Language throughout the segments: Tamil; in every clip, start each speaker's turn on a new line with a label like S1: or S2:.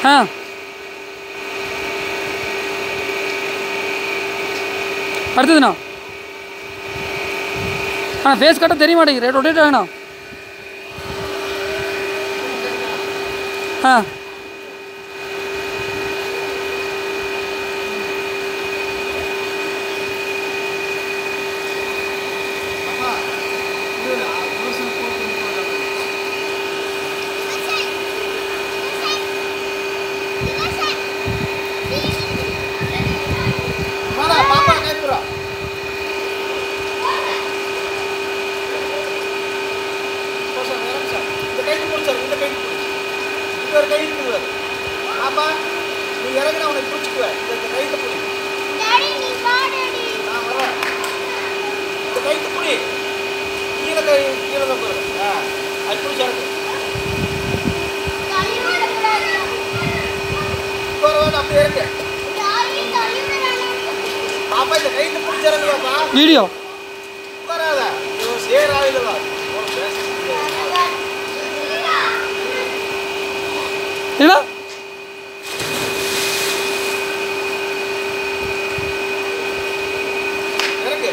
S1: ஆ அடுத்ததுண்ணா ஆ ஃபேஸ் கட்ட தெரிய மாட்டேங்குது ரொட்டேட் ஆகணா ஆ
S2: பாப்பா கேட்குறோம் இந்த கைட்டு பிடிச்சாரு இந்த கைட்டு பிடிச்சி இந்த ஒரு கை இருக்குது பாரு. பாப்பா நீ இறங்குனா உனக்கு பிடிச்சிக்குவேன் இந்த இந்த கைட்டு பிடி நான் வரேன் இந்த கைட்டு பிடி கீழே கை கீழே தான் பாரு ஆ அது பிடிச்சாரு இப்போ வேண்டாம் அப்படியே இருக்கு பாப்பா இந்த கைட்டு பிடிச்சிறங்கப்பா
S1: வீடியோ
S2: உட்காராத இது சேர் ஆகுதுல்ல உனக்கு பேச தெரியாது.
S1: என்ன
S2: இறங்கு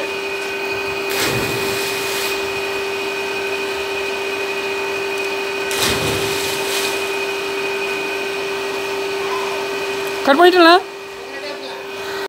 S1: கட் பண்ணிட்டேண்ணா